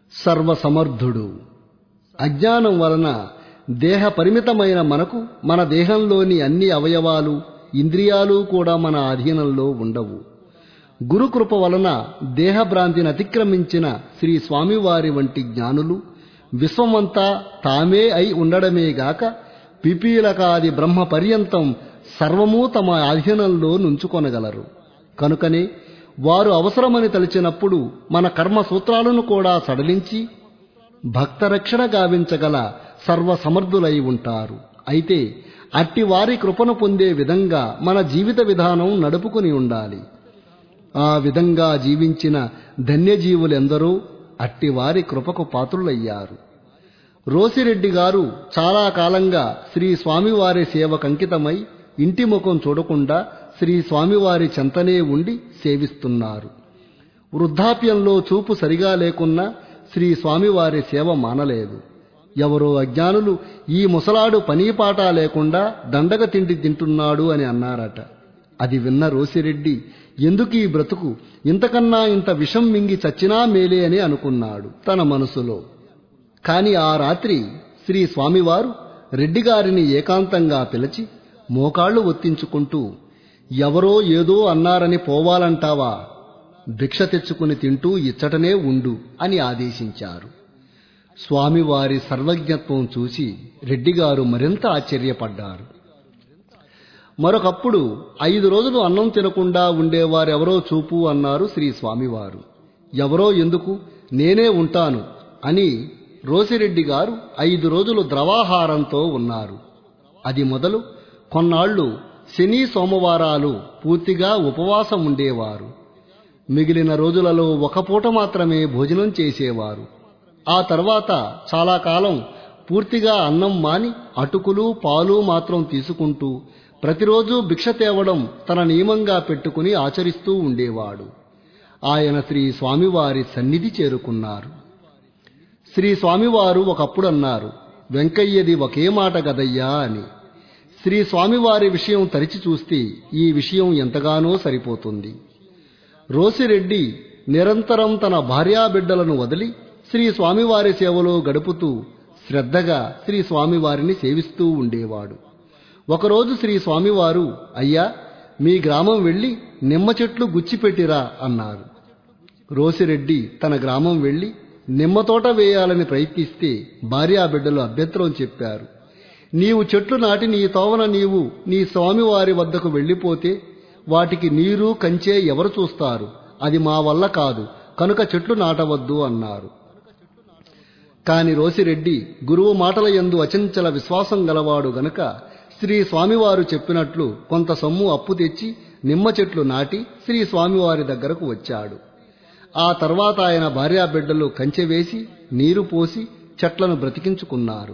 సర్వసమర్థుడు అజ్ఞానం వలన దేహ పరిమితమైన మనకు మన దేహంలోని అన్ని అవయవాలు ఇంద్రియాలు కూడా మన అధీనంలో ఉండవు గురుకృప వలన దేహభ్రాంతిని అతిక్రమించిన శ్రీ స్వామివారి వంటి జ్ఞానులు విశ్వమంతా తామే అయి ఉండడమే గాక పిపీలకాది బ్రహ్మ పర్యంతం సర్వము తమ అధీనంలో నుంచుకొనగలరు కనుకనే వారు అవసరమని తలిచినప్పుడు మన కర్మ సూత్రాలను కూడా సడలించి భక్తరక్షణ గావించగల సర్వసమర్థులై ఉంటారు అయితే అట్టి వారి కృపను పొందే విధంగా మన జీవిత విధానం నడుపుకుని ఉండాలి ఆ విధంగా జీవించిన ధన్యజీవులెందరో అట్టి వారి కృపకు పాత్రులయ్యారు రోసిరెడ్డి గారు చాలా కాలంగా శ్రీ స్వామివారి సేవకంకితమై ఇంటి ముఖం చూడకుండా శ్రీ స్వామివారి చెంతనే ఉండి సేవిస్తున్నారు వృద్ధాప్యంలో చూపు సరిగా లేకున్నా శ్రీ స్వామివారి సేవ మానలేదు ఎవరో అజ్ఞానులు ఈ ముసలాడు పనీపాట లేకుండా దండగ తిండి తింటున్నాడు అని అన్నారట అది విన్న రోసిరెడ్డి ఎందుకీ బ్రతుకు ఇంతకన్నా ఇంత విషం మింగి చచ్చినా మేలే అని అనుకున్నాడు తన మనసులో కాని ఆ రాత్రి శ్రీ స్వామివారు రెడ్డిగారిని ఏకాంతంగా పిలిచి మోకాళ్లు ఒత్తించుకుంటూ ఎవరో ఏదో అన్నారని పోవాలంటావా భిక్ష తెచ్చుకుని తింటూ ఇచ్చటనే ఉండు అని ఆదేశించారు స్వామివారి సర్వజ్ఞత్వం చూసి రెడ్డిగారు మరింత ఆశ్చర్యపడ్డారు మరొకప్పుడు ఐదు రోజులు అన్నం తినకుండా ఉండేవారెవరో చూపు అన్నారు శ్రీ స్వామివారు ఎవరో ఎందుకు నేనే ఉంటాను అని రోసిరెడ్డి గారు ఐదు రోజులు ద్రవాహారంతో ఉన్నారు అది మొదలు కొన్నాళ్లు శని సోమవారాలు పూర్తిగా ఉపవాసం ఉండేవారు మిగిలిన రోజులలో ఒక పూట మాత్రమే భోజనం చేసేవారు ఆ తర్వాత చాలా కాలం పూర్తిగా అన్నం మాని అటుకులు పాలు మాత్రం తీసుకుంటూ ప్రతిరోజు భిక్ష తేవడం తన నియమంగా పెట్టుకుని ఆచరిస్తూ ఉండేవాడు ఆయన శ్రీ స్వామివారి సన్నిధి చేరుకున్నారు శ్రీ స్వామివారు ఒకప్పుడు అన్నారు వెంకయ్యది ఒకే మాట గదయ్యా అని శ్రీ స్వామివారి విషయం తరిచి చూస్తే ఈ విషయం ఎంతగానో సరిపోతుంది రోసిరెడ్డి నిరంతరం తన భార్యాబిడ్డలను వదిలి శ్రీ స్వామివారి సేవలో గడుపుతూ శ్రద్ధగా శ్రీ స్వామివారిని సేవిస్తూ ఉండేవాడు ఒకరోజు శ్రీ స్వామివారు అయ్యా మీ గ్రామం వెళ్ళి నిమ్మ చెట్లు గుచ్చిపెట్టిరా అన్నారు రోసిరెడ్డి తన గ్రామం వెళ్ళి నిమ్మ తోట వేయాలని ప్రయత్నిస్తే భార్యాబిడ్డలు అభ్యంతరం చెప్పారు నీవు చెట్లు నాటి నీ తోవన నీవు నీ స్వామివారి వద్దకు వెళ్ళిపోతే వాటికి నీరు కంచే ఎవరు చూస్తారు అది మా వల్ల కాదు కనుక చెట్లు నాటవద్దు అన్నారు కాని రోసిరెడ్డి గురువు మాటల యందు అచంచల విశ్వాసం గలవాడు గనుక శ్రీ స్వామివారు చెప్పినట్లు కొంత సొమ్ము అప్పు తెచ్చి నిమ్మ చెట్లు నాటి శ్రీ స్వామివారి దగ్గరకు వచ్చాడు ఆ తర్వాత ఆయన భార్యాబిడ్డలు కంచె వేసి నీరు పోసి చెట్లను బ్రతికించుకున్నారు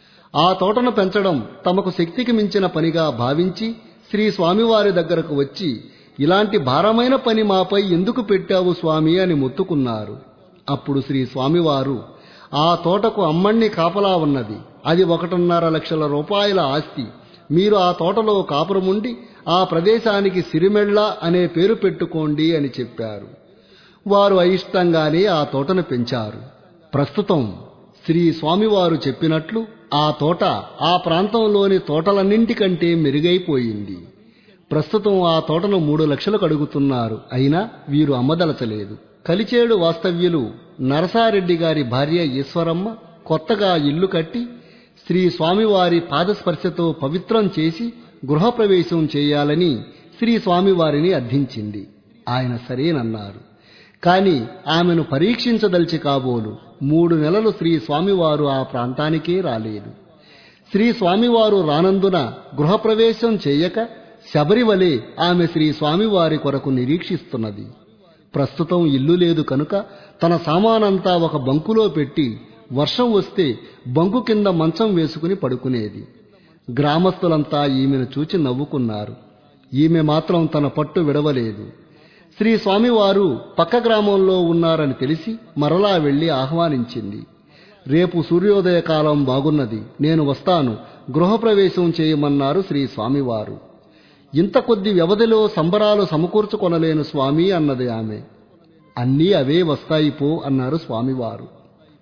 ఆ తోటను పెంచడం తమకు శక్తికి మించిన పనిగా భావించి శ్రీ స్వామివారి దగ్గరకు వచ్చి ఇలాంటి భారమైన పని మాపై ఎందుకు పెట్టావు స్వామి అని మొత్తుకున్నారు అప్పుడు శ్రీ స్వామివారు ఆ తోటకు అమ్మణ్ణి కాపలా ఉన్నది అది ఒకటిన్నర లక్షల రూపాయల ఆస్తి మీరు ఆ తోటలో కాపురముండి ఆ ప్రదేశానికి సిరిమెళ్ళ అనే పేరు పెట్టుకోండి అని చెప్పారు వారు అయిష్టంగానే ఆ తోటను పెంచారు ప్రస్తుతం శ్రీ స్వామివారు చెప్పినట్లు ఆ తోట ఆ ప్రాంతంలోని తోటలన్నింటికంటే మెరుగైపోయింది ప్రస్తుతం ఆ తోటను మూడు లక్షలు కడుగుతున్నారు అయినా వీరు అమ్మదలచలేదు కలిచేడు వాస్తవ్యులు నరసారెడ్డి గారి భార్య ఈశ్వరమ్మ కొత్తగా ఇల్లు కట్టి శ్రీ స్వామివారి పాదస్పర్శతో పవిత్రం చేసి గృహప్రవేశం చేయాలని శ్రీ స్వామివారిని అర్థించింది ఆయన సరేనన్నారు కాని ఆమెను పరీక్షించదలిచి కాబోలు మూడు నెలలు శ్రీ స్వామివారు ఆ ప్రాంతానికే రాలేదు శ్రీ స్వామివారు రానందున గృహప్రవేశం చేయక శబరివలే ఆమె శ్రీ స్వామివారి కొరకు నిరీక్షిస్తున్నది ప్రస్తుతం ఇల్లు లేదు కనుక తన సామానంతా ఒక బంకులో పెట్టి వర్షం వస్తే బంకు కింద మంచం వేసుకుని పడుకునేది గ్రామస్తులంతా ఈమెను చూచి నవ్వుకున్నారు ఈమె మాత్రం తన పట్టు విడవలేదు శ్రీ స్వామివారు పక్క గ్రామంలో ఉన్నారని తెలిసి మరలా వెళ్లి ఆహ్వానించింది రేపు సూర్యోదయ కాలం బాగున్నది నేను వస్తాను గృహప్రవేశం చేయమన్నారు శ్రీ స్వామివారు ఇంత కొద్ది వ్యవధిలో సంబరాలు సమకూర్చుకొనలేను స్వామి అన్నది ఆమె అన్నీ అవే వస్తాయి పో అన్నారు స్వామివారు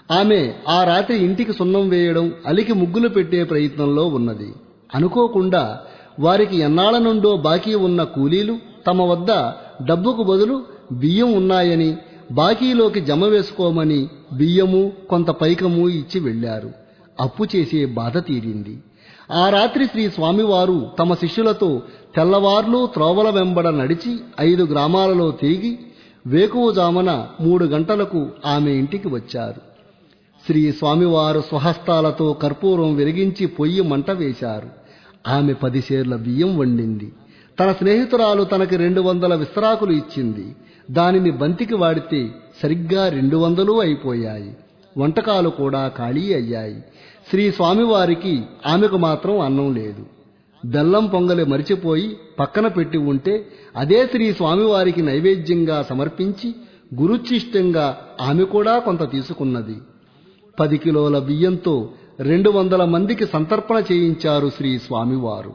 ఆమె ఆ రాత్రి ఇంటికి సున్నం వేయడం అలికి ముగ్గులు పెట్టే ప్రయత్నంలో ఉన్నది అనుకోకుండా వారికి ఎన్నాళ్ల నుండో బాకీ ఉన్న కూలీలు తమ వద్ద డబ్బుకు బదులు బియ్యం ఉన్నాయని బాకీలోకి జమ వేసుకోమని బియ్యము కొంత పైకము ఇచ్చి వెళ్లారు అప్పు చేసే బాధ తీరింది ఆ రాత్రి శ్రీ స్వామివారు తమ శిష్యులతో తెల్లవార్లు త్రోవల వెంబడ నడిచి ఐదు గ్రామాలలో తిరిగి వేకువజామున మూడు గంటలకు ఆమె ఇంటికి వచ్చారు శ్రీ స్వామివారు స్వహస్తాలతో కర్పూరం వెలిగించి పొయ్యి మంట వేశారు ఆమె పది సేర్ల బియ్యం వండింది తన స్నేహితురాలు తనకి రెండు వందల విస్తరాకులు ఇచ్చింది దానిని బంతికి వాడితే సరిగ్గా రెండు వందలు అయిపోయాయి వంటకాలు కూడా ఖాళీ అయ్యాయి శ్రీ స్వామివారికి ఆమెకు మాత్రం అన్నం లేదు బెల్లం పొంగలి మరిచిపోయి పక్కన పెట్టి ఉంటే అదే శ్రీ స్వామివారికి నైవేద్యంగా సమర్పించి గురుచిష్టంగా ఆమె కూడా కొంత తీసుకున్నది పది కిలోల బియ్యంతో రెండు వందల మందికి సంతర్పణ చేయించారు శ్రీ స్వామివారు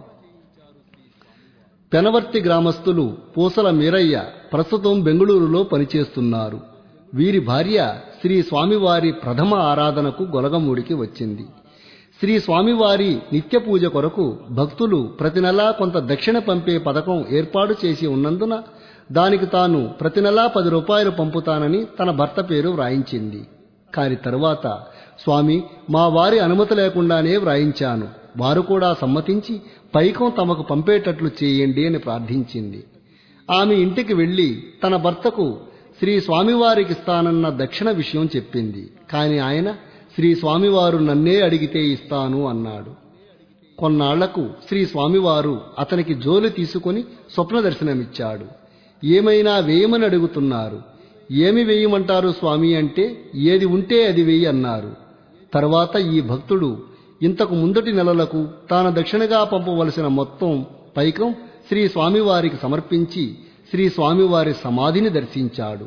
పెనవర్తి గ్రామస్తులు పూసల మీరయ్య ప్రస్తుతం బెంగళూరులో పనిచేస్తున్నారు వీరి భార్య శ్రీ స్వామివారి ప్రథమ ఆరాధనకు గొలగమూడికి వచ్చింది శ్రీ స్వామివారి నిత్య పూజ కొరకు భక్తులు ప్రతి నెలా కొంత దక్షిణ పంపే పథకం ఏర్పాటు చేసి ఉన్నందున దానికి తాను ప్రతి నెలా పది రూపాయలు పంపుతానని తన భర్త పేరు వ్రాయించింది కాని తరువాత స్వామి మా వారి అనుమతి లేకుండానే వ్రాయించాను వారు కూడా సమ్మతించి పైకం తమకు పంపేటట్లు చేయండి అని ప్రార్థించింది ఆమె ఇంటికి వెళ్లి తన భర్తకు శ్రీ స్వామివారికి ఇస్తానన్న దక్షిణ విషయం చెప్పింది కాని ఆయన శ్రీ స్వామివారు నన్నే అడిగితే ఇస్తాను అన్నాడు కొన్నాళ్లకు శ్రీ స్వామివారు అతనికి జోలి తీసుకుని స్వప్న దర్శనమిచ్చాడు ఏమైనా వేయమని అడుగుతున్నారు ఏమి వేయమంటారు స్వామి అంటే ఏది ఉంటే అది వేయి అన్నారు తర్వాత ఈ భక్తుడు ఇంతకు ముందటి నెలలకు తాను దక్షిణగా పంపవలసిన మొత్తం పైకం శ్రీ స్వామివారికి సమర్పించి శ్రీ స్వామివారి సమాధిని దర్శించాడు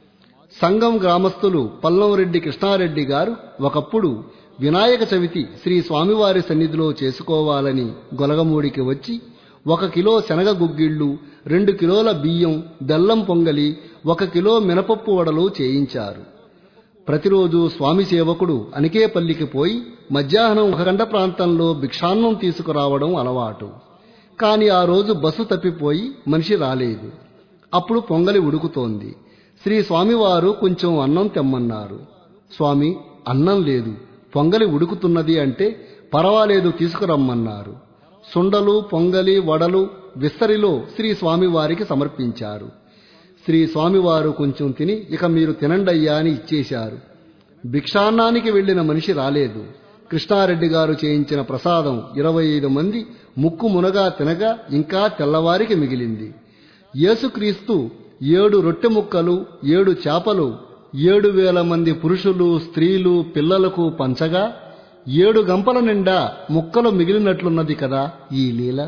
సంఘం గ్రామస్తులు పల్లంరెడ్డి కృష్ణారెడ్డి గారు ఒకప్పుడు వినాయక చవితి శ్రీ స్వామివారి సన్నిధిలో చేసుకోవాలని గొలగమూడికి వచ్చి ఒక కిలో శనగ గుగ్గిళ్ళు రెండు కిలోల బియ్యం బెల్లం పొంగలి ఒక కిలో మినపప్పు వడలు చేయించారు ప్రతిరోజు స్వామి సేవకుడు అనికేపల్లికి పోయి మధ్యాహ్నం ఒక గంట ప్రాంతంలో భిక్షాన్నం తీసుకురావడం అలవాటు కాని ఆ రోజు బస్సు తప్పిపోయి మనిషి రాలేదు అప్పుడు పొంగలి ఉడుకుతోంది శ్రీ స్వామివారు కొంచెం అన్నం తెమ్మన్నారు స్వామి అన్నం లేదు పొంగలి ఉడుకుతున్నది అంటే పర్వాలేదు తీసుకురమ్మన్నారు సుండలు పొంగలి వడలు విస్తరిలో శ్రీ స్వామివారికి సమర్పించారు శ్రీ స్వామివారు కొంచెం తిని ఇక మీరు తినండయ్యా అని ఇచ్చేశారు భిక్షాన్నానికి వెళ్లిన మనిషి రాలేదు కృష్ణారెడ్డి గారు చేయించిన ప్రసాదం ఇరవై ఐదు మంది ముక్కు మునగా తినగా ఇంకా తెల్లవారికి మిగిలింది యేసుక్రీస్తు ఏడు రొట్టె ముక్కలు ఏడు చేపలు ఏడు వేల మంది పురుషులు స్త్రీలు పిల్లలకు పంచగా ఏడు గంపల నిండా ముక్కలు మిగిలినట్లున్నది కదా ఈ లీల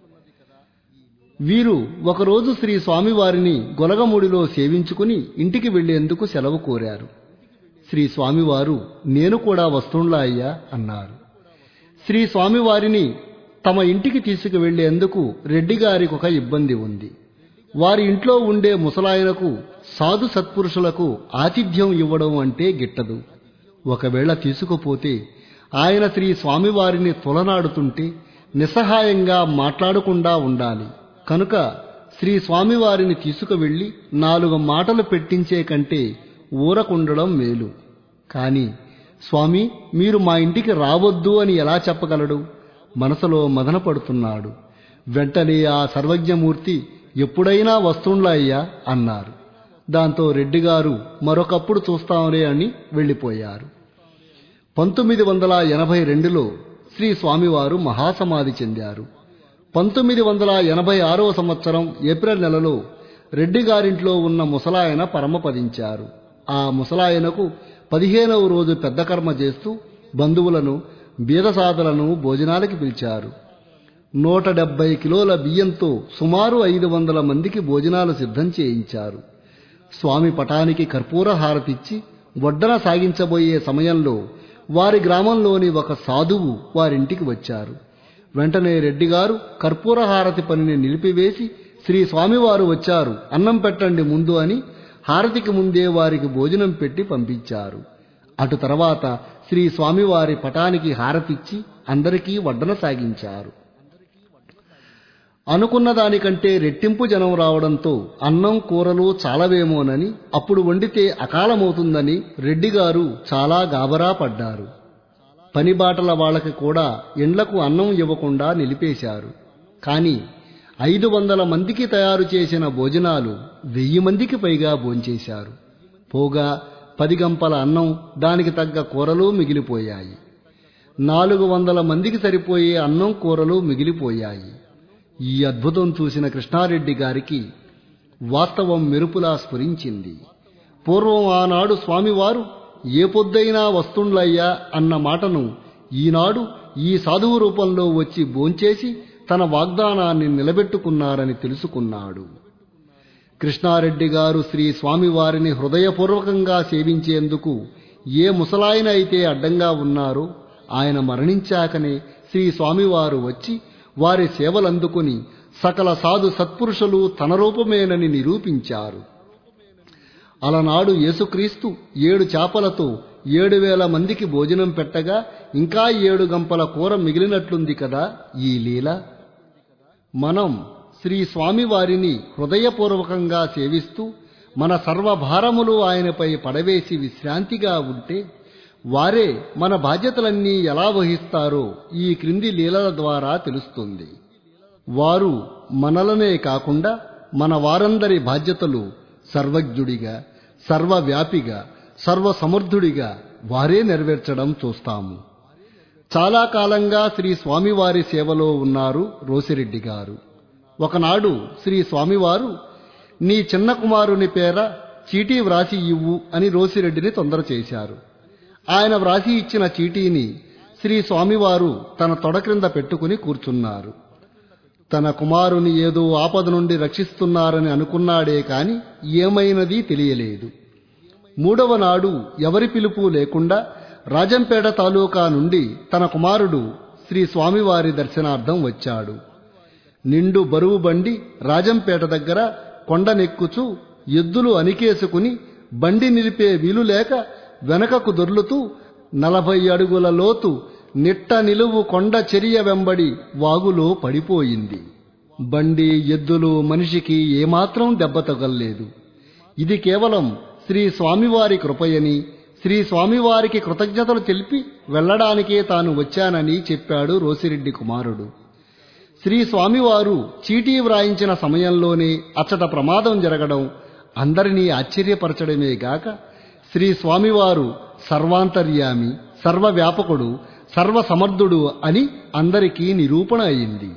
వీరు ఒకరోజు శ్రీ స్వామివారిని గొలగముడిలో సేవించుకుని ఇంటికి వెళ్లేందుకు సెలవు కోరారు శ్రీ స్వామివారు నేను కూడా వస్తుండ్లా అయ్యా అన్నారు శ్రీ స్వామివారిని తమ ఇంటికి తీసుకువెళ్లేందుకు రెడ్డి గారికి ఒక ఇబ్బంది ఉంది వారి ఇంట్లో ఉండే ముసలాయనకు సాధు సత్పురుషులకు ఆతిథ్యం ఇవ్వడం అంటే గిట్టదు ఒకవేళ తీసుకుపోతే ఆయన శ్రీ స్వామివారిని తొలనాడుతుంటే నిస్సహాయంగా మాట్లాడకుండా ఉండాలి కనుక శ్రీ స్వామివారిని తీసుకువెళ్లి నాలుగు మాటలు పెట్టించే కంటే ఊరకుండడం మేలు కాని స్వామి మీరు మా ఇంటికి రావద్దు అని ఎలా చెప్పగలడు మనసులో మదన పడుతున్నాడు వెంటనే ఆ సర్వజ్ఞమూర్తి ఎప్పుడైనా వస్తుండ్లా అయ్యా అన్నారు దాంతో రెడ్డిగారు మరొకప్పుడు చూస్తాంలే అని వెళ్ళిపోయారు పంతొమ్మిది వందల ఎనభై రెండులో శ్రీ స్వామివారు మహాసమాధి చెందారు పంతొమ్మిది వందల ఎనభై ఆరవ సంవత్సరం ఏప్రిల్ నెలలో రెడ్డి గారింట్లో ఉన్న ముసలాయన పరమపదించారు ఆ ముసలాయనకు పదిహేనవ రోజు పెద్ద కర్మ చేస్తూ బంధువులను బీదసాదులను భోజనాలకి పిలిచారు నూట డెబ్బై కిలోల బియ్యంతో సుమారు ఐదు వందల మందికి భోజనాలు సిద్ధం చేయించారు స్వామి పటానికి కర్పూర హారతిచ్చి వడ్డన సాగించబోయే సమయంలో వారి గ్రామంలోని ఒక సాధువు వారింటికి వచ్చారు వెంటనే రెడ్డిగారు కర్పూర హారతి పనిని నిలిపివేసి శ్రీ స్వామివారు వచ్చారు అన్నం పెట్టండి ముందు అని హారతికి ముందే వారికి భోజనం పెట్టి పంపించారు అటు తర్వాత శ్రీ స్వామివారి పటానికి హారతిచ్చి అందరికీ వడ్డన సాగించారు అనుకున్న దానికంటే రెట్టింపు జనం రావడంతో అన్నం కూరలు చాలవేమోనని అప్పుడు వండితే అకాలమవుతుందని రెడ్డిగారు చాలా గాబరా పడ్డారు పనిబాటల వాళ్ళకి కూడా ఇండ్లకు అన్నం ఇవ్వకుండా నిలిపేశారు కాని ఐదు వందల మందికి తయారు చేసిన భోజనాలు వెయ్యి మందికి పైగా భోంచేశారు పోగా పది గంపల అన్నం దానికి తగ్గ కూరలు మిగిలిపోయాయి నాలుగు వందల మందికి సరిపోయే అన్నం కూరలు మిగిలిపోయాయి ఈ అద్భుతం చూసిన కృష్ణారెడ్డి గారికి వాస్తవం మెరుపులా స్ఫురించింది పూర్వం ఆనాడు స్వామివారు ఏ పొద్దైనా వస్తుండ్లయ్యా అన్న మాటను ఈనాడు ఈ సాధువు రూపంలో వచ్చి భోంచేసి తన వాగ్దానాన్ని నిలబెట్టుకున్నారని తెలుసుకున్నాడు కృష్ణారెడ్డి గారు శ్రీ స్వామివారిని హృదయపూర్వకంగా సేవించేందుకు ఏ ముసలాయన అయితే అడ్డంగా ఉన్నారో ఆయన మరణించాకనే శ్రీ స్వామివారు వచ్చి వారి సేవలందుకుని సకల సాధు సత్పురుషులు తన రూపమేనని నిరూపించారు అలనాడు యేసుక్రీస్తు ఏడు చేపలతో ఏడు వేల మందికి భోజనం పెట్టగా ఇంకా ఏడు గంపల కూర మిగిలినట్లుంది కదా ఈ లీల మనం శ్రీ స్వామివారిని హృదయపూర్వకంగా సేవిస్తూ మన సర్వభారములు ఆయనపై పడవేసి విశ్రాంతిగా ఉంటే వారే మన బాధ్యతలన్నీ ఎలా వహిస్తారో ఈ క్రింది లీలల ద్వారా తెలుస్తుంది వారు మనలనే కాకుండా మన వారందరి బాధ్యతలు సర్వజ్ఞుడిగా సర్వవ్యాపిగా సర్వసమర్థుడిగా వారే నెరవేర్చడం చూస్తాము చాలా కాలంగా శ్రీ స్వామివారి సేవలో ఉన్నారు రోసిరెడ్డి గారు ఒకనాడు శ్రీ స్వామివారు నీ చిన్న కుమారుని పేర చీటీ వ్రాసి ఇవ్వు అని రోసిరెడ్డిని తొందర చేశారు ఆయన వ్రాసి ఇచ్చిన చీటీని శ్రీ స్వామివారు తన తొడ క్రింద పెట్టుకుని కూర్చున్నారు తన కుమారుని ఏదో ఆపద నుండి రక్షిస్తున్నారని అనుకున్నాడే కాని ఏమైనది తెలియలేదు మూడవ నాడు ఎవరి పిలుపు లేకుండా రాజంపేట తాలూకా నుండి తన కుమారుడు శ్రీ స్వామివారి దర్శనార్థం వచ్చాడు నిండు బరువు బండి రాజంపేట దగ్గర కొండనెక్కుచూ ఎద్దులు అనికేసుకుని బండి నిలిపే వీలు లేక వెనకకు దొర్లుతూ నలభై అడుగుల లోతు నిట్ట నిలువు కొండ చెరియ వెంబడి వాగులో పడిపోయింది బండి ఎద్దులు మనిషికి ఏమాత్రం దెబ్బ తగల్లేదు ఇది కేవలం శ్రీ స్వామివారి కృపయని శ్రీ స్వామివారికి కృతజ్ఞతలు తెలిపి వెళ్లడానికే తాను వచ్చానని చెప్పాడు రోసిరెడ్డి కుమారుడు శ్రీ స్వామివారు చీటీ వ్రాయించిన సమయంలోనే అచ్చట ప్రమాదం జరగడం అందరినీ ఆశ్చర్యపరచడమే గాక శ్రీ స్వామివారు సర్వాంతర్యామి సర్వవ్యాపకుడు సర్వసమర్థుడు అని అందరికీ నిరూపణ అయింది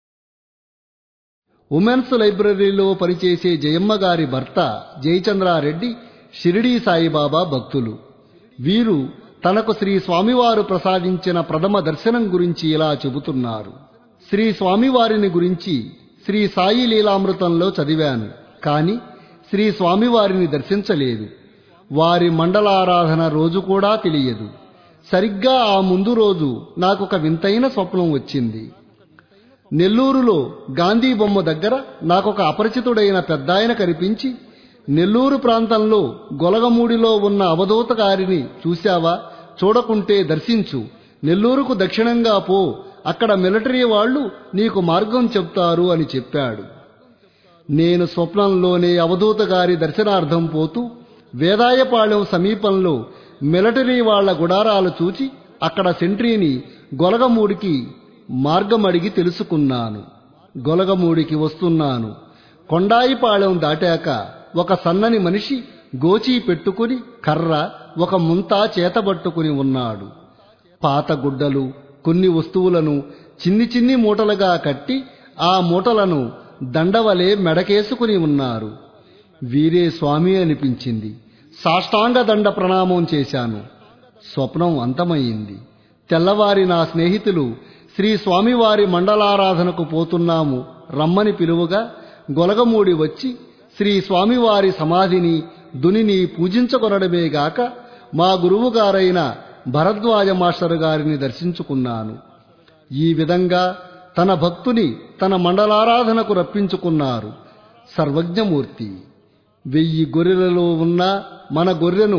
ఉమెన్స్ లైబ్రరీలో పనిచేసే జయమ్మ గారి భర్త జయచంద్రారెడ్డి షిరిడీ సాయిబాబా భక్తులు వీరు తనకు శ్రీ స్వామివారు ప్రసాదించిన ప్రథమ దర్శనం గురించి ఇలా చెబుతున్నారు శ్రీ స్వామివారిని గురించి శ్రీ సాయి లీలామృతంలో చదివాను కాని శ్రీ స్వామివారిని దర్శించలేదు వారి మండలారాధన రోజు కూడా తెలియదు సరిగ్గా ఆ ముందు రోజు నాకొక వింతైన స్వప్నం వచ్చింది నెల్లూరులో గాంధీ బొమ్మ దగ్గర నాకొక అపరిచితుడైన పెద్దాయన కనిపించి నెల్లూరు ప్రాంతంలో గొలగమూడిలో ఉన్న అవధూత గారిని చూశావా చూడకుంటే దర్శించు నెల్లూరుకు దక్షిణంగా పో అక్కడ మిలిటరీ వాళ్ళు నీకు మార్గం చెప్తారు అని చెప్పాడు నేను స్వప్నంలోనే అవధూత గారి దర్శనార్థం పోతూ వేదాయపాళెం సమీపంలో మిలిటరీ వాళ్ల గుడారాలు చూచి అక్కడ సెంట్రీని గొలగమూడికి మార్గం అడిగి తెలుసుకున్నాను గొలగమూడికి వస్తున్నాను కొండాయిపాళెం దాటాక ఒక సన్నని మనిషి గోచీ పెట్టుకుని కర్ర ఒక ముంత చేతబట్టుకుని ఉన్నాడు పాత గుడ్డలు కొన్ని వస్తువులను చిన్ని చిన్ని మూటలుగా కట్టి ఆ మూటలను దండవలే మెడకేసుకుని ఉన్నారు వీరే స్వామి అనిపించింది సాష్టాంగ దండ ప్రణామం చేశాను స్వప్నం అంతమయ్యింది తెల్లవారి నా స్నేహితులు శ్రీ స్వామివారి మండలారాధనకు పోతున్నాము రమ్మని పిలువగా గొలగమూడి వచ్చి శ్రీ స్వామివారి సమాధిని దునిని పూజించకొనడమే గాక మా గురువుగారైన భరద్వాజ మాస్టర్ గారిని దర్శించుకున్నాను ఈ విధంగా తన భక్తుని తన మండలారాధనకు రప్పించుకున్నారు సర్వజ్ఞమూర్తి వెయ్యి గొర్రెలలో ఉన్న మన గొర్రెను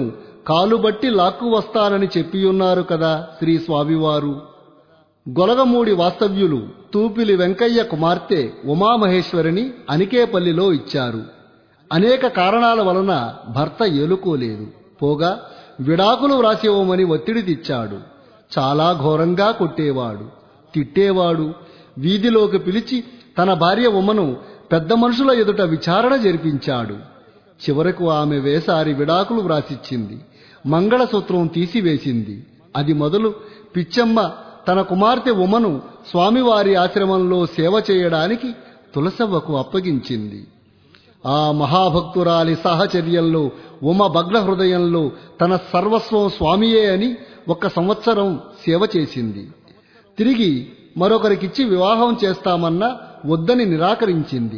కాలుబట్టి లాక్కు వస్తానని చెప్పియున్నారు కదా శ్రీ స్వామివారు గొలగమూడి వాస్తవ్యులు తూపిలి వెంకయ్య కుమార్తె ఉమామహేశ్వరిని అనికేపల్లిలో ఇచ్చారు అనేక కారణాల వలన భర్త ఏలుకోలేదు పోగా విడాకులు వ్రాసివ్వమని ఒత్తిడి తెచ్చాడు చాలా ఘోరంగా కొట్టేవాడు తిట్టేవాడు వీధిలోకి పిలిచి తన భార్య ఉమను పెద్ద మనుషుల ఎదుట విచారణ జరిపించాడు చివరకు ఆమె వేసారి విడాకులు వ్రాసిచ్చింది మంగళసూత్రం తీసివేసింది అది మొదలు పిచ్చమ్మ తన కుమార్తె ఉమను స్వామివారి ఆశ్రమంలో సేవ చేయడానికి తులసవ్వకు అప్పగించింది ఆ మహాభక్తురాలి సాహచర్యంలో ఉమ భగ్న హృదయంలో తన సర్వస్వం స్వామియే అని ఒక సంవత్సరం సేవ చేసింది తిరిగి మరొకరికిచ్చి వివాహం చేస్తామన్నా వద్దని నిరాకరించింది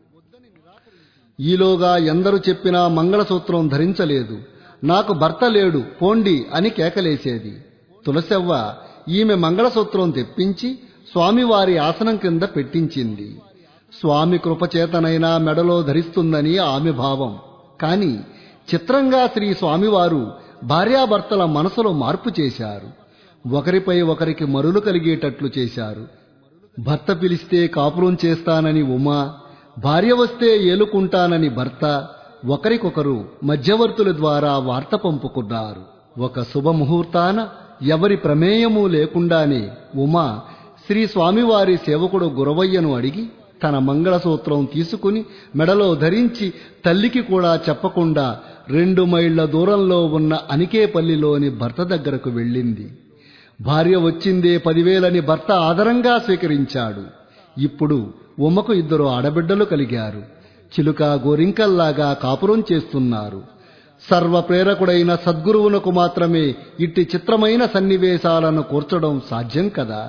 ఈలోగా ఎందరు చెప్పినా మంగళసూత్రం ధరించలేదు నాకు భర్త లేడు పోండి అని కేకలేసేది తులసెవ్వ ఈమె మంగళసూత్రం తెప్పించి స్వామివారి ఆసనం కింద పెట్టించింది స్వామి కృపచేతనైనా మెడలో ధరిస్తుందని ఆమె భావం కాని చిత్రంగా శ్రీ స్వామివారు భార్యాభర్తల మనసులో మార్పు చేశారు ఒకరిపై ఒకరికి మరులు కలిగేటట్లు చేశారు భర్త పిలిస్తే కాపురం చేస్తానని ఉమా భార్య వస్తే ఏలుకుంటానని భర్త ఒకరికొకరు మధ్యవర్తుల ద్వారా వార్త పంపుకున్నారు ఒక శుభముహూర్తాన ఎవరి ప్రమేయము లేకుండానే ఉమా శ్రీ స్వామివారి సేవకుడు గురవయ్యను అడిగి తన మంగళసూత్రం తీసుకుని మెడలో ధరించి తల్లికి కూడా చెప్పకుండా రెండు మైళ్ల దూరంలో ఉన్న అనికేపల్లిలోని భర్త దగ్గరకు వెళ్ళింది భార్య వచ్చిందే పదివేలని భర్త ఆదరంగా స్వీకరించాడు ఇప్పుడు ఉమ్మకు ఇద్దరు ఆడబిడ్డలు కలిగారు చిలుక గోరింకల్లాగా కాపురం చేస్తున్నారు సర్వ ప్రేరకుడైన సద్గురువునకు మాత్రమే ఇట్టి చిత్రమైన సన్నివేశాలను కూర్చడం సాధ్యం కదా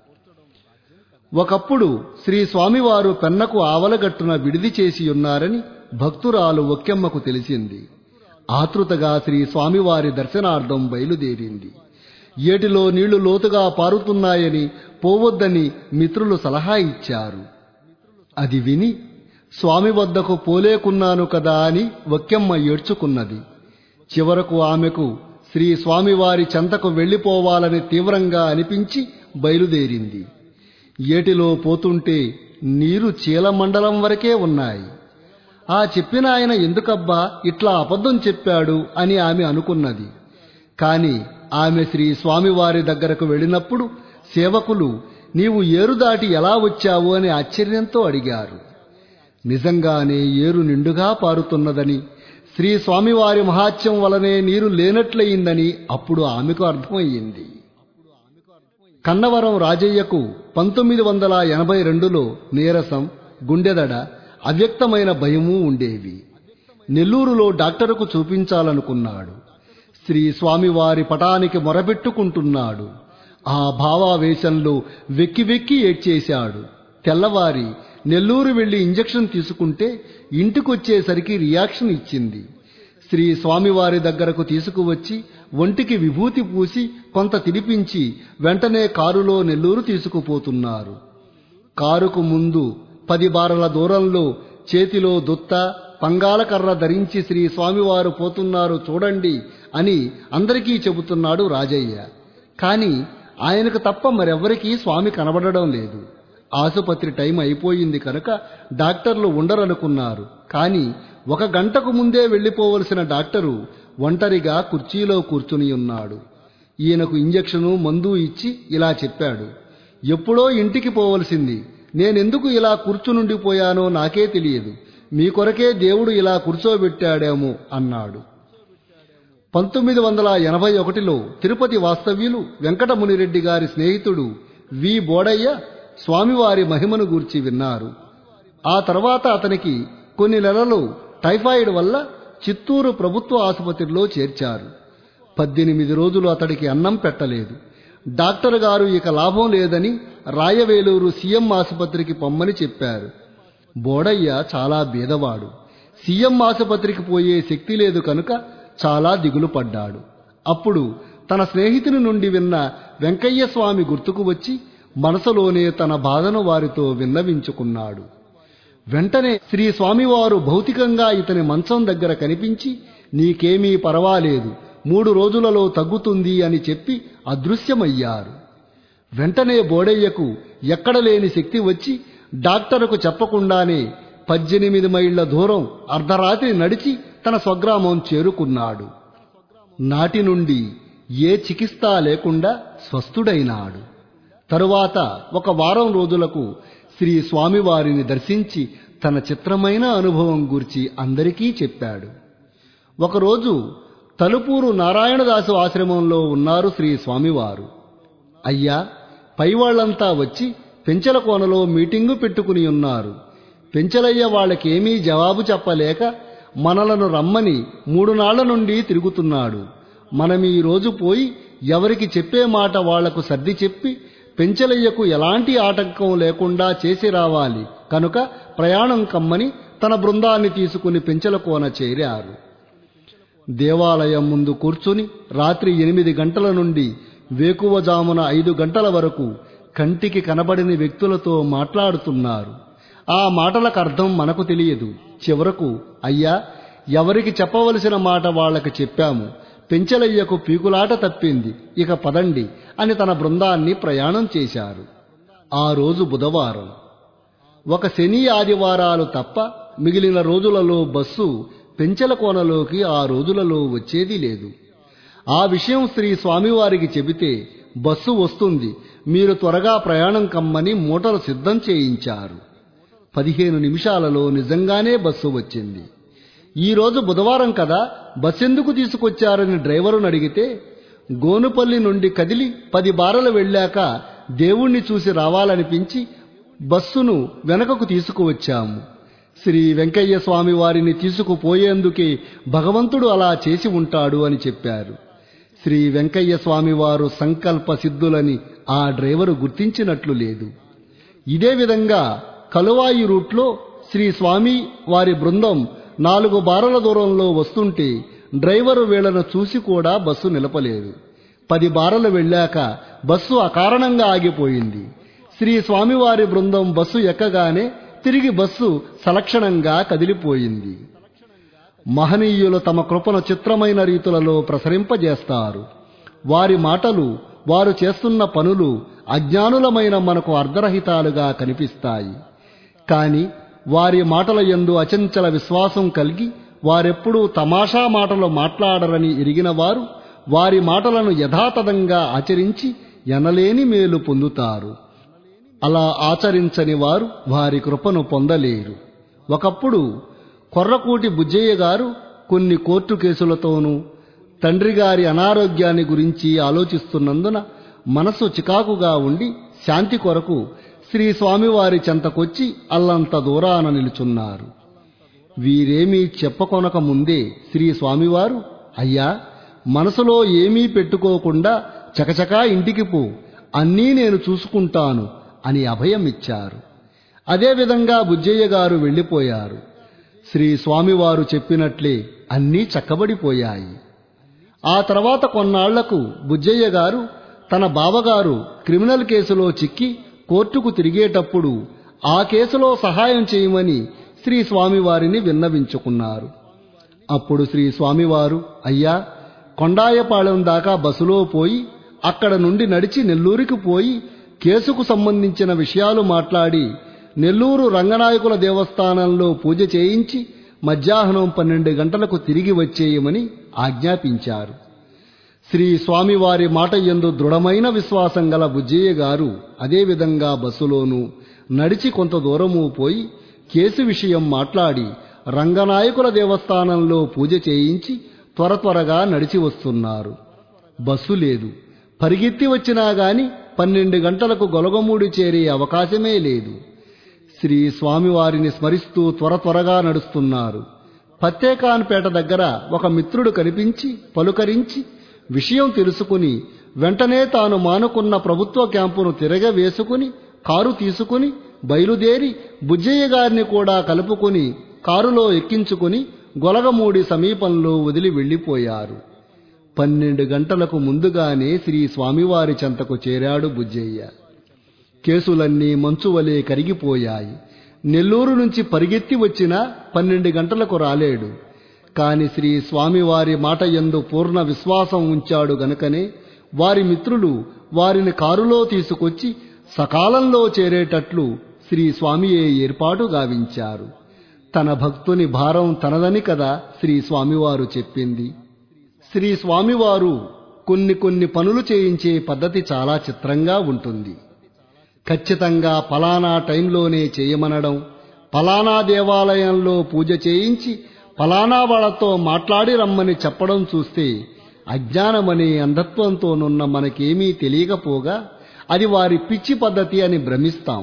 ఒకప్పుడు శ్రీ స్వామివారు పెన్నకు ఆవలగట్టున విడిది చేసి ఉన్నారని భక్తురాలు ఒక్కెమ్మకు తెలిసింది ఆతృతగా శ్రీ స్వామివారి దర్శనార్థం బయలుదేరింది ఏటిలో నీళ్లు లోతుగా పారుతున్నాయని పోవద్దని మిత్రులు సలహా ఇచ్చారు అది విని స్వామి వద్దకు పోలేకున్నాను కదా అని ఒక్కెమ్మ ఏడ్చుకున్నది చివరకు ఆమెకు శ్రీ స్వామివారి చెంతకు వెళ్ళిపోవాలని తీవ్రంగా అనిపించి బయలుదేరింది ఏటిలో పోతుంటే నీరు చీలమండలం వరకే ఉన్నాయి ఆ చెప్పిన ఆయన ఎందుకబ్బా ఇట్లా అబద్ధం చెప్పాడు అని ఆమె అనుకున్నది కాని ఆమె శ్రీ స్వామివారి దగ్గరకు వెళ్ళినప్పుడు సేవకులు నీవు ఏరు దాటి ఎలా వచ్చావు అని ఆశ్చర్యంతో అడిగారు నిజంగానే ఏరు నిండుగా పారుతున్నదని శ్రీ స్వామివారి మహాత్యం వలనే నీరు లేనట్లయిందని అప్పుడు ఆమెకు అర్థమయ్యింది కన్నవరం రాజయ్యకు పంతొమ్మిది వందల ఎనభై రెండులో నీరసం గుండెదడ అవ్యక్తమైన భయము ఉండేవి నెల్లూరులో డాక్టరుకు చూపించాలనుకున్నాడు శ్రీ స్వామివారి పటానికి మొరబెట్టుకుంటున్నాడు ఆ భావావేశంలో వెక్కి వెక్కి ఏడ్చేశాడు తెల్లవారి నెల్లూరు వెళ్లి ఇంజెక్షన్ తీసుకుంటే ఇంటికొచ్చేసరికి రియాక్షన్ ఇచ్చింది శ్రీ స్వామివారి దగ్గరకు తీసుకువచ్చి ఒంటికి విభూతి పూసి కొంత తినిపించి వెంటనే కారులో నెల్లూరు తీసుకుపోతున్నారు కారుకు ముందు పది బారల దూరంలో చేతిలో దుత్త పంగాలకర్ర ధరించి శ్రీ స్వామివారు పోతున్నారు చూడండి అని అందరికీ చెబుతున్నాడు రాజయ్య కాని ఆయనకు తప్ప మరెవ్వరికీ స్వామి కనబడడం లేదు ఆసుపత్రి టైం అయిపోయింది కనుక డాక్టర్లు ఉండరనుకున్నారు కాని ఒక గంటకు ముందే వెళ్లిపోవలసిన డాక్టరు ఒంటరిగా కుర్చీలో కూర్చుని ఉన్నాడు ఈయనకు ఇంజెక్షను మందు ఇచ్చి ఇలా చెప్పాడు ఎప్పుడో ఇంటికి పోవలసింది నేనెందుకు ఇలా కూర్చునుండిపోయానో నాకే తెలియదు మీ కొరకే దేవుడు ఇలా కూర్చోబెట్టాడేమో అన్నాడు పంతొమ్మిది వందల ఎనభై ఒకటిలో తిరుపతి వాస్తవ్యులు వెంకటమునిరెడ్డి గారి స్నేహితుడు వి బోడయ్య స్వామివారి మహిమను గూర్చి విన్నారు ఆ తర్వాత అతనికి కొన్ని నెలలు టైఫాయిడ్ వల్ల చిత్తూరు ప్రభుత్వ ఆసుపత్రిలో చేర్చారు పద్దెనిమిది రోజులు అతడికి అన్నం పెట్టలేదు డాక్టర్ గారు ఇక లాభం లేదని రాయవేలూరు సీఎం ఆసుపత్రికి పొమ్మని చెప్పారు బోడయ్య చాలా బీదవాడు సీఎం ఆసుపత్రికి పోయే శక్తి లేదు కనుక చాలా దిగులు పడ్డాడు అప్పుడు తన స్నేహితుని నుండి విన్న వెంకయ్య స్వామి గుర్తుకు వచ్చి మనసులోనే తన బాధను వారితో విన్నవించుకున్నాడు వెంటనే శ్రీ స్వామివారు భౌతికంగా ఇతని మంచం దగ్గర కనిపించి నీకేమీ పర్వాలేదు మూడు రోజులలో తగ్గుతుంది అని చెప్పి అదృశ్యమయ్యారు వెంటనే బోడయ్యకు ఎక్కడ లేని శక్తి వచ్చి డాక్టరుకు చెప్పకుండానే పద్దెనిమిది మైళ్ల దూరం అర్ధరాత్రి నడిచి తన స్వగ్రామం చేరుకున్నాడు నాటి నుండి ఏ చికిత్స లేకుండా స్వస్థుడైనాడు తరువాత ఒక వారం రోజులకు శ్రీ స్వామివారిని దర్శించి తన చిత్రమైన అనుభవం గూర్చి అందరికీ చెప్పాడు ఒకరోజు తలుపూరు నారాయణదాసు ఆశ్రమంలో ఉన్నారు శ్రీ స్వామివారు అయ్యా పైవాళ్లంతా వచ్చి పెంచల కోనలో మీటింగు పెట్టుకుని ఉన్నారు పెంచలయ్య వాళ్ళకేమీ జవాబు చెప్పలేక మనలను రమ్మని మూడు నాళ్ల నుండి తిరుగుతున్నాడు మనం ఈ రోజు పోయి ఎవరికి చెప్పే మాట వాళ్లకు సర్ది చెప్పి పెంచలయ్యకు ఎలాంటి ఆటంకం లేకుండా చేసి రావాలి కనుక ప్రయాణం కమ్మని తన బృందాన్ని తీసుకుని పెంచల కోన చేరారు దేవాలయం ముందు కూర్చుని రాత్రి ఎనిమిది గంటల నుండి వేకువజామున ఐదు గంటల వరకు కంటికి కనబడిన వ్యక్తులతో మాట్లాడుతున్నారు ఆ మాటలకు అర్థం మనకు తెలియదు చివరకు అయ్యా ఎవరికి చెప్పవలసిన మాట వాళ్ళకి చెప్పాము పెంచలయ్యకు పీకులాట తప్పింది ఇక పదండి అని తన బృందాన్ని ప్రయాణం చేశారు ఆ రోజు బుధవారం ఒక శని ఆదివారాలు తప్ప మిగిలిన రోజులలో బస్సు పెంచల కోనలోకి ఆ రోజులలో వచ్చేది లేదు ఆ విషయం శ్రీ స్వామివారికి చెబితే బస్సు వస్తుంది మీరు త్వరగా ప్రయాణం కమ్మని మూటలు సిద్ధం చేయించారు పదిహేను నిమిషాలలో నిజంగానే బస్సు వచ్చింది ఈ రోజు బుధవారం కదా బస్సు ఎందుకు తీసుకొచ్చారని డ్రైవరును అడిగితే గోనుపల్లి నుండి కదిలి పది బారలు వెళ్ళాక దేవుణ్ణి చూసి రావాలనిపించి బస్సును వెనకకు తీసుకువచ్చాము శ్రీ వెంకయ్య స్వామి వారిని తీసుకుపోయేందుకే భగవంతుడు అలా చేసి ఉంటాడు అని చెప్పారు శ్రీ వెంకయ్య స్వామి వారు సంకల్ప సిద్ధులని ఆ డ్రైవరు గుర్తించినట్లు లేదు ఇదే విధంగా కలువాయి రూట్లో శ్రీ స్వామి వారి బృందం నాలుగు బారల దూరంలో వస్తుంటే డ్రైవరు వీళ్లను చూసి కూడా బస్సు నిలపలేదు పది బారలు వెళ్ళాక బస్సు అకారణంగా ఆగిపోయింది శ్రీ స్వామివారి బృందం బస్సు ఎక్కగానే తిరిగి బస్సు సలక్షణంగా కదిలిపోయింది మహనీయులు తమ కృపను చిత్రమైన రీతులలో ప్రసరింపజేస్తారు వారి మాటలు వారు చేస్తున్న పనులు అజ్ఞానులమైన మనకు అర్ధరహితాలుగా కనిపిస్తాయి కాని వారి మాటల యందు అచంచల విశ్వాసం కలిగి వారెప్పుడూ తమాషా మాటలు మాట్లాడరని ఎరిగిన వారు వారి మాటలను యథాతథంగా ఆచరించి ఎనలేని మేలు పొందుతారు అలా ఆచరించని వారు వారి కృపను పొందలేరు ఒకప్పుడు కొర్రకూటి బుజ్జయ్య గారు కొన్ని కోర్టు కేసులతోనూ తండ్రి గారి అనారోగ్యాన్ని గురించి ఆలోచిస్తున్నందున మనసు చికాకుగా ఉండి శాంతి కొరకు శ్రీ స్వామివారి చెంతకొచ్చి అల్లంత దూరాన నిలుచున్నారు వీరేమీ చెప్పకొనక ముందే శ్రీ స్వామివారు అయ్యా మనసులో ఏమీ పెట్టుకోకుండా చకచకా ఇంటికి పో అన్నీ నేను చూసుకుంటాను అని అభయం ఇచ్చారు అదేవిధంగా బుజ్జయ్య గారు వెళ్ళిపోయారు శ్రీ స్వామివారు చెప్పినట్లే అన్నీ చక్కబడిపోయాయి ఆ తర్వాత కొన్నాళ్లకు బుజ్జయ్య గారు తన బావగారు క్రిమినల్ కేసులో చిక్కి కోర్టుకు తిరిగేటప్పుడు ఆ కేసులో సహాయం చేయమని శ్రీ స్వామివారిని విన్నవించుకున్నారు అప్పుడు శ్రీ స్వామివారు అయ్యా కొండాయపాళెం దాకా బస్సులో పోయి అక్కడ నుండి నడిచి నెల్లూరుకి పోయి కేసుకు సంబంధించిన విషయాలు మాట్లాడి నెల్లూరు రంగనాయకుల దేవస్థానంలో పూజ చేయించి మధ్యాహ్నం పన్నెండు గంటలకు తిరిగి వచ్చేయమని ఆజ్ఞాపించారు శ్రీ స్వామివారి మాట ఎందు దృఢమైన విశ్వాసం గల బుజ్జయ్య గారు అదేవిధంగా బస్సులోనూ నడిచి కొంత దూరము పోయి కేసు విషయం మాట్లాడి రంగనాయకుల దేవస్థానంలో పూజ చేయించి త్వర త్వరగా నడిచి వస్తున్నారు బస్సు లేదు పరిగెత్తి వచ్చినా గాని పన్నెండు గంటలకు గొలగమూడి చేరే అవకాశమే లేదు శ్రీ స్వామివారిని స్మరిస్తూ త్వర త్వరగా నడుస్తున్నారు పత్తేకాన్పేట దగ్గర ఒక మిత్రుడు కనిపించి పలుకరించి విషయం తెలుసుకుని వెంటనే తాను మానుకున్న ప్రభుత్వ క్యాంపును తిరగవేసుకుని కారు తీసుకుని బయలుదేరి బుజ్జయ్య గారిని కూడా కలుపుకుని కారులో ఎక్కించుకుని గొలగమూడి సమీపంలో వదిలి వెళ్ళిపోయారు పన్నెండు గంటలకు ముందుగానే శ్రీ స్వామివారి చెంతకు చేరాడు బుజ్జయ్య కేసులన్నీ మంచువలే కరిగిపోయాయి నెల్లూరు నుంచి పరిగెత్తి వచ్చినా పన్నెండు గంటలకు రాలేడు కాని శ్రీ స్వామివారి మాట యందు పూర్ణ విశ్వాసం ఉంచాడు గనుకనే వారి మిత్రులు వారిని కారులో తీసుకొచ్చి సకాలంలో చేరేటట్లు శ్రీ స్వామియే ఏర్పాటు గావించారు తన భక్తుని భారం తనదని కదా శ్రీ స్వామివారు చెప్పింది శ్రీ స్వామివారు కొన్ని కొన్ని పనులు చేయించే పద్ధతి చాలా చిత్రంగా ఉంటుంది ఖచ్చితంగా పలానా టైంలోనే చేయమనడం పలానా దేవాలయంలో పూజ చేయించి పలానా వాళ్ళతో మాట్లాడి రమ్మని చెప్పడం చూస్తే అజ్ఞానమనే అంధత్వంతోనున్న మనకేమీ తెలియకపోగా అది వారి పిచ్చి పద్ధతి అని భ్రమిస్తాం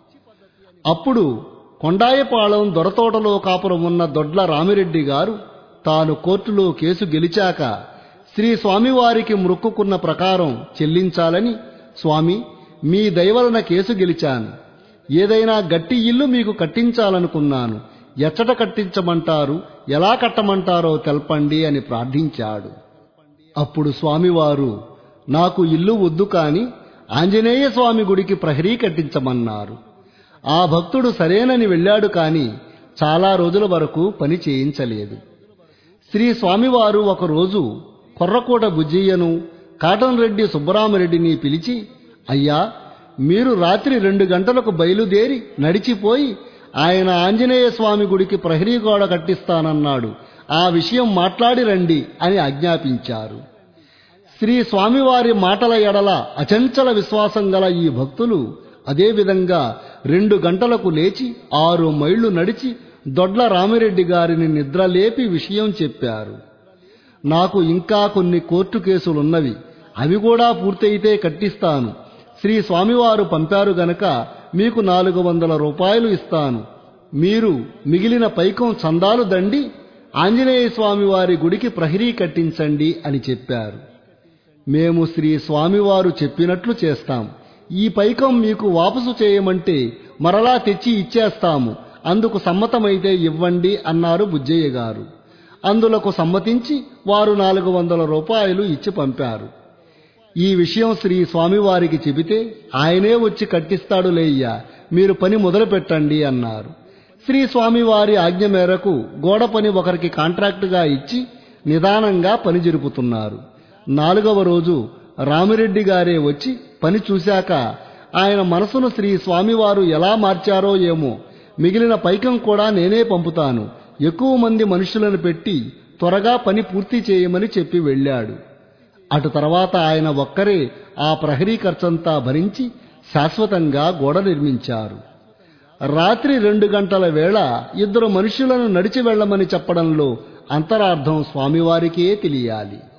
అప్పుడు కొండాయపాళెం దొరతోటలో కాపురం ఉన్న దొడ్ల రామిరెడ్డి గారు తాను కోర్టులో కేసు గెలిచాక శ్రీ స్వామివారికి మొక్కుకున్న ప్రకారం చెల్లించాలని స్వామి మీ దయవలన కేసు గెలిచాను ఏదైనా గట్టి ఇల్లు మీకు కట్టించాలనుకున్నాను ఎచ్చట కట్టించమంటారు ఎలా కట్టమంటారో తెల్పండి అని ప్రార్థించాడు అప్పుడు స్వామివారు నాకు ఇల్లు వద్దు కాని ఆంజనేయ స్వామి గుడికి ప్రహరీ కట్టించమన్నారు ఆ భక్తుడు సరేనని వెళ్ళాడు కాని చాలా రోజుల వరకు పని చేయించలేదు శ్రీ స్వామివారు ఒకరోజు కొర్రకోట బుజ్జయ్యను కాటన్ రెడ్డి సుబ్బరామరెడ్డిని పిలిచి అయ్యా మీరు రాత్రి రెండు గంటలకు బయలుదేరి నడిచిపోయి ఆయన ఆంజనేయ స్వామి గుడికి ప్రహరీ గోడ కట్టిస్తానన్నాడు ఆ విషయం మాట్లాడి రండి అని ఆజ్ఞాపించారు శ్రీ స్వామివారి మాటల ఎడల అచంచల విశ్వాసం గల ఈ భక్తులు అదేవిధంగా రెండు గంటలకు లేచి ఆరు మైళ్లు నడిచి దొడ్ల రామిరెడ్డి గారిని నిద్రలేపి విషయం చెప్పారు నాకు ఇంకా కొన్ని కోర్టు కేసులున్నవి అవి కూడా పూర్తయితే కట్టిస్తాను శ్రీ స్వామివారు పంపారు గనక మీకు నాలుగు వందల రూపాయలు ఇస్తాను మీరు మిగిలిన పైకం చందాలు దండి ఆంజనేయ స్వామి వారి గుడికి ప్రహరీ కట్టించండి అని చెప్పారు మేము శ్రీ స్వామివారు చెప్పినట్లు చేస్తాం ఈ పైకం మీకు వాపసు చేయమంటే మరలా తెచ్చి ఇచ్చేస్తాము అందుకు సమ్మతమైతే ఇవ్వండి అన్నారు బుజ్జయ్య గారు అందులకు సమ్మతించి వారు నాలుగు వందల రూపాయలు ఇచ్చి పంపారు ఈ విషయం శ్రీ స్వామివారికి చెబితే ఆయనే వచ్చి కట్టిస్తాడులేయ్యా మీరు పని మొదలు పెట్టండి అన్నారు శ్రీ స్వామివారి ఆజ్ఞ మేరకు గోడ పని ఒకరికి కాంట్రాక్టుగా ఇచ్చి నిదానంగా పని జరుపుతున్నారు నాలుగవ రోజు రామిరెడ్డి గారే వచ్చి పని చూశాక ఆయన మనసును శ్రీ స్వామివారు ఎలా మార్చారో ఏమో మిగిలిన పైకం కూడా నేనే పంపుతాను ఎక్కువ మంది మనుషులను పెట్టి త్వరగా పని పూర్తి చేయమని చెప్పి వెళ్ళాడు అటు తర్వాత ఆయన ఒక్కరే ఆ ప్రహరీ ఖర్చంతా భరించి శాశ్వతంగా గోడ నిర్మించారు రాత్రి రెండు గంటల వేళ ఇద్దరు మనుషులను నడిచి వెళ్ళమని చెప్పడంలో అంతరార్థం స్వామివారికే తెలియాలి